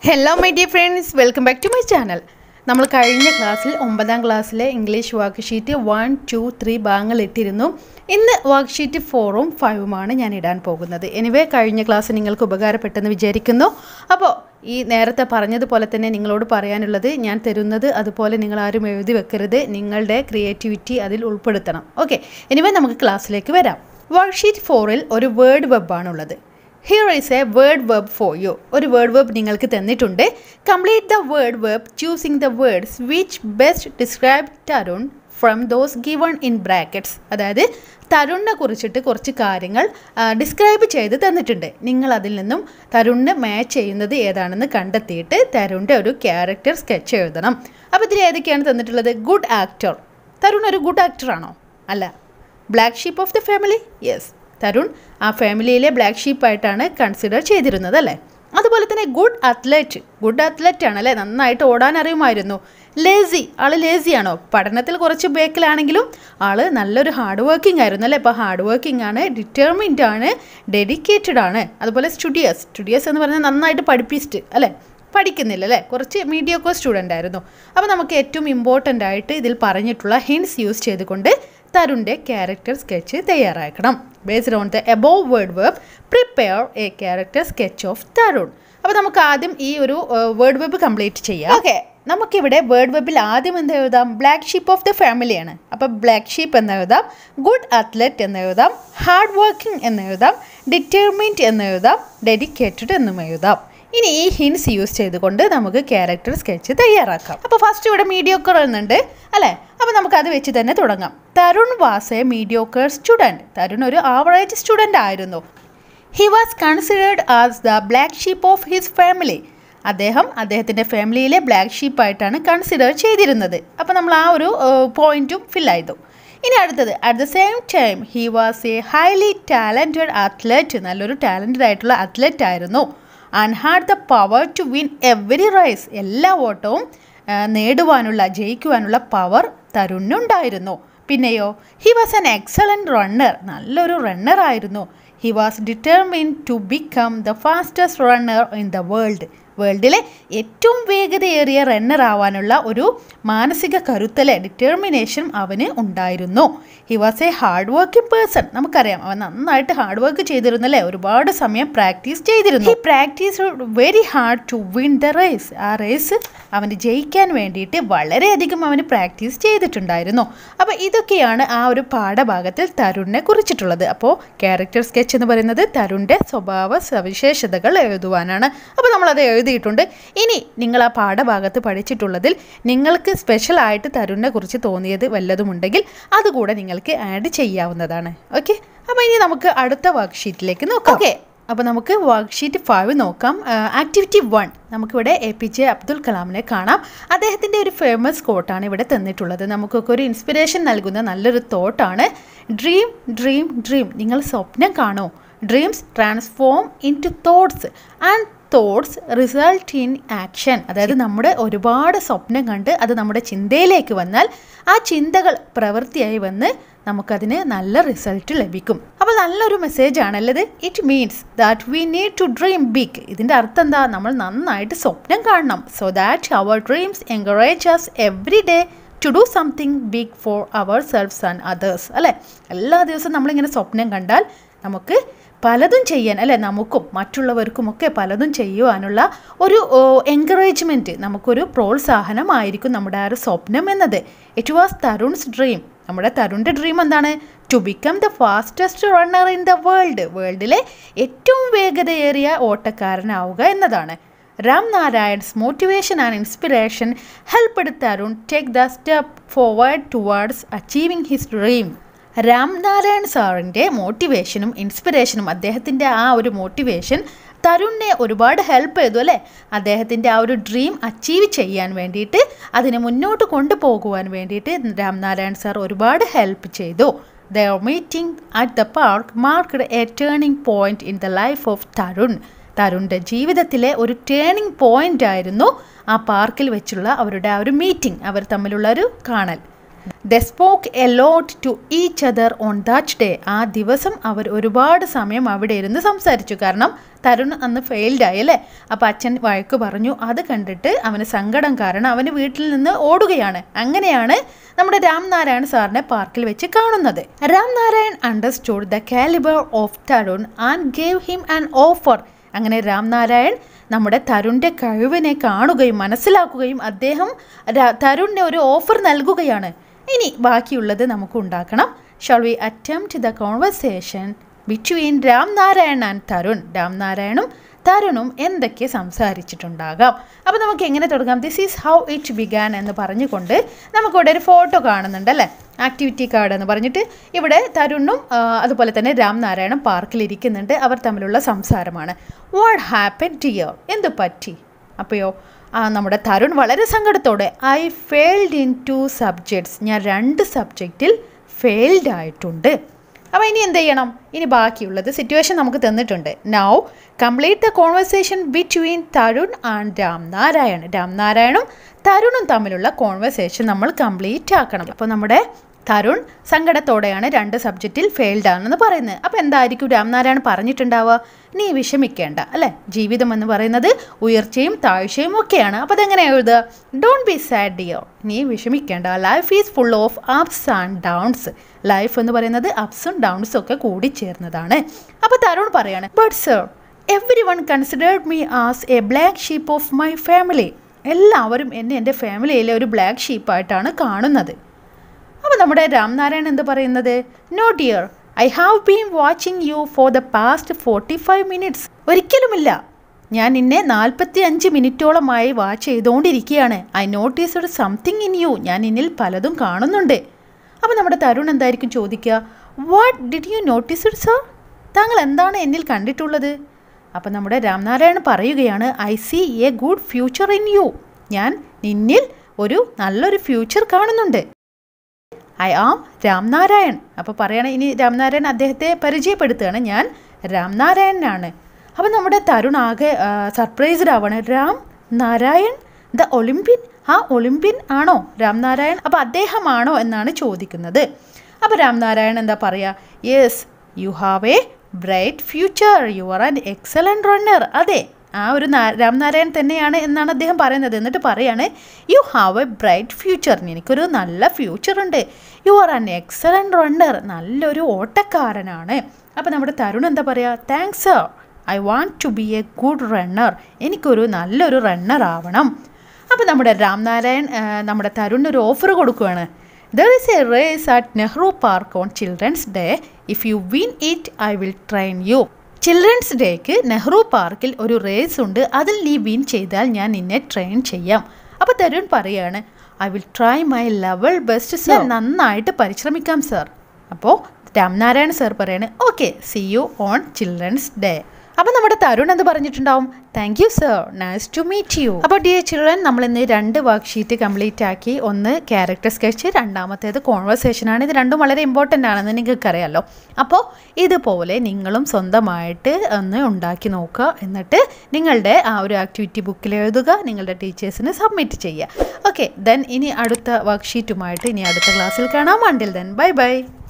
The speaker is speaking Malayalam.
hello my dear friends welcome back to my channel നമ്മൾ കഴിഞ്ഞ ക്ലാസ്സിൽ ഒമ്പതാം ക്ലാസ്സിലെ English worksheet one two three ഭാഗങ്ങൾ ഇട്ടിരുന്നു ഇന്ന് വർക്ക് ഷീറ്റ് ഫോറും ഫൈവുമാണ് ഞാൻ ഇടാൻ പോകുന്നത് എനിവേ കഴിഞ്ഞ ക്ലാസ് നിങ്ങൾക്ക് ഉപകാരപ്പെട്ടെന്ന് വിചാരിക്കുന്നു അപ്പോൾ ഈ നേരത്തെ പറഞ്ഞതുപോലെ തന്നെ നിങ്ങളോട് പറയാനുള്ളത് ഞാൻ തരുന്നത് അതുപോലെ നിങ്ങൾ ആരും എഴുതി വെക്കരുത് നിങ്ങളുടെ ക്രിയേറ്റിവിറ്റി അതിൽ ഉൾപ്പെടുത്തണം ഓക്കെ എനിവേ നമുക്ക് ക്ലാസ്സിലേക്ക് വരാം വർക്ക് ഷീറ്റ് ഫോറിൽ ഒരു വേർഡ് വെബാണുള്ളത് here is a word web for you ഒരു വേർഡ് വെബ് നിങ്ങൾക്ക് തന്നിട്ടുണ്ട് complete the word web choosing the words which best describe Tarun from those given in brackets അതായത് തരുണിനെ കുറിച്ചിട്ട് കുറച്ച് കാര്യങ്ങൾ ഡിസ്ക്രൈബ് ചെയ്ത് തന്നിട്ടുണ്ട് നിങ്ങൾ അതിൽ നിന്നും തരുണിന് മാച്ച് ചെയ്യുന്നത് ഏതാണെന്ന് കണ്ടെത്തിയിട്ട് തരുണിൻ്റെ ഒരു ക്യാരക്ടർ സ്കെച്ച് എഴുതണം അപ്പോൾ ഇതിൽ ഏതൊക്കെയാണ് തന്നിട്ടുള്ളത് ഗുഡ് ആക്ടർ തരുൺ ഒരു ഗുഡ് ആക്ടറാണോ അല്ല black sheep of the family yes Tarun ആ ഫാമിലിയിലെ ബ്ലാക്ക് ഷീപ്പായിട്ടാണ് കൺസിഡർ ചെയ്തിരുന്നത് അല്ലേ അതുപോലെ തന്നെ ഗുഡ് അത്ലറ്റ് ഗുഡ് അത്ലറ്റ് ആണ് അല്ലേ നന്നായിട്ട് ഓടാൻ അറിയുമായിരുന്നു ലേസി ആൾ ലേസിയാണോ പഠനത്തിൽ കുറച്ച് ബേക്കിലാണെങ്കിലും ആൾ നല്ലൊരു ഹാർഡ് വർക്കിംഗ് ആയിരുന്നു അല്ലേ ഇപ്പോൾ ഹാർഡ് വർക്കിംഗ് ആണ് ഡിറ്റർമിൻഡ് ആണ് ഡെഡിക്കേറ്റഡ് ആണ് അതുപോലെ സ്റ്റുഡിയസ് സ്റ്റുഡിയസ് എന്ന് പറഞ്ഞാൽ നന്നായിട്ട് പഠിപ്പിച്ചിട്ട് അല്ലേ പഠിക്കുന്നില്ല അല്ലേ കുറച്ച് മീഡിയോക്കോ സ്റ്റുഡൻ്റ് ആയിരുന്നു അപ്പോൾ നമുക്ക് ഏറ്റവും ഇമ്പോർട്ടൻ്റ് ആയിട്ട് ഇതിൽ പറഞ്ഞിട്ടുള്ള ഹിൻസ് യൂസ് ചെയ്തുകൊണ്ട് തരുണിൻ്റെ ക്യാരക്ടർ സ്കെച്ച് തയ്യാറാക്കണം based on the above word web prepare a character sketch of Tarun അപ്പോൾ നമുക്ക് ആദ്യം ഈ ഒരു വേർഡ് വെബ് കംപ്ലീറ്റ് ചെയ്യാം ഓക്കെ നമുക്കിവിടെ വേർഡ് വെബിൽ ആദ്യം എന്ത് എഴുതാം ബ്ലാക്ക് ഷീപ്പ് ഓഫ് ദ ഫാമിലിയാണ് അപ്പോൾ ബ്ലാക്ക് ഷീപ്പ് എന്ന് എഴുതാം ഗുഡ് അത്ലറ്റ് എന്ന് എഴുതാം ഹാർഡ് വർക്കിംഗ് എന്ന് എഴുതാം ഡിറ്റർമിൻഡ് എന്ന് എഴുതാം ഡെഡിക്കേറ്റഡ് എന്നും എഴുതാം ഇനി ഈ ഹിൻസ് യൂസ് ചെയ്തുകൊണ്ട് നമുക്ക് ക്യാരക്ടർ സ്കെച്ച് തയ്യാറാക്കാം അപ്പോൾ ഫസ്റ്റ് ഇവിടെ മീഡിയോക്കർ എന്നുണ്ട് അല്ലേ അപ്പോൾ നമുക്ക് അത് വെച്ച് തന്നെ തുടങ്ങാം Tarun was a mediocre student Tarun ഒരു ആവറേജ് സ്റ്റുഡൻ്റ് ആയിരുന്നു he was considered as the black sheep of his family അദ്ദേഹം അദ്ദേഹത്തിൻ്റെ ഫാമിലിയിലെ ബ്ലാക്ക് ഷീപ്പായിട്ടാണ് കൺസിഡർ ചെയ്തിരുന്നത് അപ്പോൾ നമ്മൾ ആ ഒരു പോയിന്റും ഫിൽ ചെയ്തു ഇനി അടുത്തത് at the same time he was a highly talented athlete നല്ലൊരു ടാലൻറ്റഡ് ആയിട്ടുള്ള അത്ലറ്റ് ആയിരുന്നു and had the power to win every race എല്ലാ ഓട്ടവും നേടുവാനുള്ള ജയിക്കുവാനുള്ള പവർ തരുണിനുണ്ടായിരുന്നു പിന്നെയോ he was an excellent runner നല്ലൊരു റണ്ണർ ആയിരുന്നു he was determined to become the fastest runner in the world വേൾഡിലെ ഏറ്റവും വേഗതയേറിയ റണ്ണർ ആവാനുള്ള ഒരു മാനസിക കരുത്തലെ ഡിറ്റർമിനേഷൻ അവന് ഉണ്ടായിരുന്നു he was a hard working person നമുക്കറിയാം അവൻ നന്നായിട്ട് ഹാർഡ് വർക്ക് ചെയ്തിരുന്നു അല്ലേ ഒരുപാട് സമയം പ്രാക്ടീസ് ചെയ്തിരുന്നു he practised very hard to win the race ആ റേസ് അവന് ജയിക്കാൻ വേണ്ടിയിട്ട് വളരെയധികം അവന് പ്രാക്ടീസ് ചെയ്തിട്ടുണ്ടായിരുന്നു അപ്പോൾ ഇതൊക്കെയാണ് ആ ഒരു പാഠഭാഗത്തിൽ തരുണിനെ കുറിച്ചിട്ടുള്ളത് അപ്പോൾ ക്യാരക്ടർ സ്കെച്ച് എന്ന് പറയുന്നത് തരുണിൻ്റെ സ്വഭാവ സവിശേഷതകൾ എഴുതുവാനാണ് അപ്പോൾ നമ്മളത് എഴുതിയിട്ടുണ്ട് ഇനി നിങ്ങൾ ആ പാഠഭാഗത്ത് പഠിച്ചിട്ടുള്ളതിൽ നിങ്ങൾക്ക് സ്പെഷ്യലായിട്ട് തരുണിനെ കുറിച്ച് തോന്നിയത് വല്ലതുമുണ്ടെങ്കിൽ അതുകൂടെ നിങ്ങൾക്ക് ആഡ് ചെയ്യാവുന്നതാണ് ഓക്കെ അപ്പോൾ ഇനി നമുക്ക് അടുത്ത വർക്ക് ഷീറ്റിലേക്ക് നോക്കാം ഓക്കെ അപ്പോൾ നമുക്ക് വർക്ക് ഷീറ്റ് ഫൈവ് നോക്കാം ആക്ടിവിറ്റി വൺ നമുക്കിവിടെ എ പി ജെ അബ്ദുൽ കലാമിനെ കാണാം അദ്ദേഹത്തിൻ്റെ ഒരു ഫേമസ് കോട്ടാണ് ഇവിടെ തന്നിട്ടുള്ളത് നമുക്കൊക്കെ ഒരു ഇൻസ്പിറേഷൻ നൽകുന്ന നല്ലൊരു തോട്ടാണ് ഡ്രീം ഡ്രീം ഡ്രീം നിങ്ങൾ സ്വപ്നം കാണോ dreams transform into thoughts and thoughts result in action അതായത് നമ്മുടെ ഒരുപാട് സ്വപ്നം കണ്ട് അത് നമ്മുടെ ചിന്തയിലേക്ക് വന്നാൽ ആ ചിന്തകൾ പ്രവൃത്തിയായി വന്ന് നമുക്കതിന് നല്ല റിസൾട്ട് ലഭിക്കും അപ്പോൾ നല്ലൊരു മെസ്സേജ് ആണല്ലത് it means that we need to dream big ഇതിൻ്റെ അർത്ഥം എന്താ നമ്മൾ നന്നായിട്ട് സ്വപ്നം കാണണം so that our dreams encourage us every day to do something big for ourselves and others അല്ലേ എല്ലാ ദിവസവും നമ്മളിങ്ങനെ സ്വപ്നം കണ്ടാൽ നമുക്ക് പലതും ചെയ്യാൻ അല്ലേ നമുക്കും മറ്റുള്ളവർക്കുമൊക്കെ പലതും ചെയ്യുവാനുള്ള ഒരു എൻകറേജ്മെൻറ്റ് നമുക്കൊരു പ്രോത്സാഹനമായിരിക്കും നമ്മുടെ ആ ഒരു സ്വപ്നം എന്നത് ഇറ്റ് വാസ് തരുൺസ് ഡ്രീം നമ്മുടെ തരുണിൻ്റെ ഡ്രീം എന്താണ് to become the fastest runner in the world വേൾഡിലെ ഏറ്റവും വേഗതയേറിയ ഓട്ടക്കാരനാവുക എന്നതാണ് Ram Narayan's motivation and inspiration help Tarun take the step forward towards achieving his dream Ram Narayan സാറിൻ്റെ മോട്ടിവേഷനും ഇൻസ്പിറേഷനും അദ്ദേഹത്തിൻ്റെ ആ ഒരു മോട്ടിവേഷൻ തരുണിനെ ഒരുപാട് ഹെൽപ്പ് ചെയ്തു അല്ലേ അദ്ദേഹത്തിൻ്റെ ആ ഒരു ഡ്രീം അച്ചീവ് ചെയ്യാൻ വേണ്ടിയിട്ട് അതിനെ മുന്നോട്ട് കൊണ്ടുപോകുവാൻ വേണ്ടിയിട്ട് രാംനാരായൺ സാർ ഒരുപാട് ഹെൽപ്പ് ചെയ്തു their meeting at the park marked a turning point in the life of Tarun തരുണിൻ്റെ ജീവിതത്തിലെ ഒരു ടേണിംഗ് പോയിന്റ് ആയിരുന്നു ആ പാർക്കിൽ വെച്ചുള്ള അവരുടെ ആ ഒരു മീറ്റിംഗ് അവർ തമ്മിലുള്ള ഒരു കാണൽ they spoke a lot to each other on that day ആ ദിവസം അവർ ഒരുപാട് സമയം അവിടെ ഇരുന്ന് സംസാരിച്ചു കാരണം തരുൺ അന്ന് ഫെയിൽഡ് ആയി അല്ലേ അപ്പോൾ അച്ഛൻ വഴക്ക് പറഞ്ഞു അത് കണ്ടിട്ട് അവന് സങ്കടം കാരണം അവന് വീട്ടിൽ നിന്ന് ഓടുകയാണ് അങ്ങനെയാണ് നമ്മുടെ രാംനാരായൺ സാറിനെ പാർക്കിൽ വെച്ച് കാണുന്നത് Ramnarayan understood the calibre of Tarun and gave him an offer അങ്ങനെ രാംനാരായൺ നമ്മുടെ തരുണിൻ്റെ കഴിവിനെ കാണുകയും മനസ്സിലാക്കുകയും അദ്ദേഹം ര- തരുണിന് ഒരു ഓഫർ നൽകുകയാണ് ഇനി ബാക്കിയുള്ളത് നമുക്ക് ഉണ്ടാക്കണം shall we attempt the conversation between Ramnarayan and Tarun രാംനാരായണും തരുണും എന്തൊക്കെ സംസാരിച്ചിട്ടുണ്ടാകാം അപ്പോൾ നമുക്ക് എങ്ങനെ തുടങ്ങാം this is how it began എന്ന് പറഞ്ഞുകൊണ്ട് നമുക്കിവിടെ ഒരു ഫോട്ടോ കാണുന്നുണ്ട് അല്ലേ ആക്ടിവിറ്റി കാർഡ് എന്ന് പറഞ്ഞിട്ട് ഇവിടെ തരുണും ആ, അതുപോലെ തന്നെ രാംനാരായണും പാർക്കിൽ ഇരിക്കുന്നുണ്ട് അവർ തമ്മിലുള്ള സംസാരമാണ് വാട്ട് ഹാപ്പൻ ഡിയർ എന്ത് പറ്റി അപ്പോയോ ആ നമ്മുടെ തരുൺ വളരെ സങ്കടത്തോടെ I failed in two subjects ഞാൻ രണ്ട് സബ്ജക്റ്റിൽ ഫെയിൽഡ് ആയിട്ടുണ്ട് അപ്പോൾ ഇനി എന്ത് ചെയ്യണം ഇനി ബാക്കിയുള്ളത് സിറ്റുവേഷൻ നമുക്ക് തന്നിട്ടുണ്ട് now complete the conversation between Tarun and Ramnarayan രാംനാരായണും തരുണും തമ്മിലുള്ള കോൺവെർസേഷൻ നമ്മൾ കംപ്ലീറ്റ് ആക്കണം അപ്പോൾ നമ്മുടെ തരുൺ സങ്കടത്തോടെയാണ് രണ്ട് സബ്ജക്റ്റിൽ ഫെയിൽഡ് ആണെന്ന് പറയുന്നത് അപ്പോൾ എന്തായിരിക്കും രാംനാരായൺ പറഞ്ഞിട്ടുണ്ടാവുക നീ വിഷമിക്കേണ്ട അല്ലേ ജീവിതം എന്ന് പറയുന്നത് ഉയർച്ചയും താഴ്ചയും ഒക്കെയാണ് അപ്പോൾ അതെങ്ങനെ എഴുതുക ഡോണ്ട് ബി സാഡ് ഡിയർ നീ വിഷമിക്കേണ്ട life is full of ups and downs life എന്ന് പറയുന്നത് അപ്സും ഡൗൺസും ഒക്കെ കൂടി ചേർന്നതാണ് അപ്പോൾ തരുൺ പറയാണ് but sir everyone considered me as a black sheep of my family എല്ലാവരും എന്നെ എൻ്റെ ഫാമിലിയിലെ ഒരു ബ്ലാക്ക് ഷീപ്പായിട്ടാണ് കാണുന്നത് അപ്പോൾ നമ്മുടെ രാംനാരായൺ എന്ത് പറയുന്നത് no dear I have been watching you for the past forty five minutes ഒരിക്കലുമില്ല ഞാൻ നിന്നെ നാൽപ്പത്തി അഞ്ച് മിനിറ്റോളമായി വാച്ച് ചെയ്തുകൊണ്ടിരിക്കുകയാണ് I noticed something in you ഞാൻ നിന്നിൽ പലതും കാണുന്നുണ്ട് അപ്പോൾ നമ്മുടെ തരുൺ എന്തായിരിക്കും ചോദിക്കുക what did you noticed sir താങ്കൾ എന്താണ് എന്നിൽ കണ്ടിട്ടുള്ളത് അപ്പം നമ്മുടെ രാംനാരായൺ പറയുകയാണ് I see a good future in you ഞാൻ നിന്നിൽ ഒരു നല്ലൊരു ഫ്യൂച്ചർ കാണുന്നുണ്ട് ഐ ആം രാംനാരായൺ അപ്പോൾ പറയണ ഇനി രാംനാരായൺ അദ്ദേഹത്തെ പരിചയപ്പെടുത്തുകയാണ് ഞാൻ രാംനാരായണനാണ് അപ്പോൾ നമ്മുടെ തരുൺ ആകെ സർപ്രൈസ്ഡ് ആവാണ് രാം നാരായൺ ദ ഒളിമ്പ്യൻ ആ ഒളിമ്പ്യൻ ആണോ രാംനാരായൺ അപ്പോൾ അദ്ദേഹമാണോ എന്നാണ് ചോദിക്കുന്നത് അപ്പോൾ രാംനാരായൺ എന്താ പറയുക yes you have a bright future you are an excellent runner അതെ ആ ഒരു നാ- രാംനാരായൺ തന്നെയാണ് എന്നാണ് അദ്ദേഹം പറയുന്നത് എന്നിട്ട് പറയാണ് you have a bright future എനിക്കൊരു നല്ല ഫ്യൂച്ചർ ഉണ്ട് you are an excellent runner നല്ലൊരു ഓട്ടക്കാരനാണ് അപ്പോൾ നമ്മുടെ തരുൺ എന്താ പറയുക thanks sir I want to be a good runner എനിക്കൊരു നല്ലൊരു റണ്ണർ ആവണം അപ്പോൾ നമ്മുടെ രാംനാരായൺ ആ, നമ്മുടെ തരുണിന് ഒരു ഓഫർ കൊടുക്കുകയാണ് there is a race at Nehru park on children's day if you win it I will train you children's ഡേക്ക് നെഹ്റു പാർക്കിൽ ഒരു റേസ് ഉണ്ട് അതിൽ നീ വിൻ ചെയ്താൽ ഞാൻ നിന്നെ ട്രെയിൻ ചെയ്യാം അപ്പോൾ തരുൺ പറയാണ് I will try my level best sir നന്നായിട്ട് പരിശ്രമിക്കാം സർ അപ്പോൾ രാംനാരായൺ സർ പറയാണ് okay see you on children's day അപ്പോൾ നമ്മുടെ തരുൺ എന്ത് പറഞ്ഞിട്ടുണ്ടാവും thank you sir nice to meet you അപ്പോൾ ഡിയർ ചിൽഡ്രൻ നമ്മൾ ഇന്ന് രണ്ട് വർക്ക് ഷീറ്റ് കംപ്ലീറ്റ് ആക്കി ഒന്ന് ക്യാരക്ടർ സ്കെച്ച് രണ്ടാമത്തേത് കോൺവെർസേഷൻ ആണ് ഇത് രണ്ടും വളരെ ഇമ്പോർട്ടൻ്റ് ആണെന്ന് നിങ്ങൾക്ക് അറിയാമല്ലോ അപ്പോൾ ഇതുപോലെ നിങ്ങളും സ്വന്തമായിട്ട് ഒന്ന് ഉണ്ടാക്കി നോക്കുക എന്നിട്ട് നിങ്ങളുടെ ആ ഒരു ആക്ടിവിറ്റി ബുക്കിൽ എഴുതുക നിങ്ങളുടെ ടീച്ചേഴ്സിന് സബ്മിറ്റ് ചെയ്യുക ഓക്കെ ദെൻ ഇനി അടുത്ത വർക്ക് ഷീറ്റുമായിട്ട് ഇനി അടുത്ത ക്ലാസ്സിൽ കാണാം അണ്ടിൽ ദെൻ ബൈ ബൈ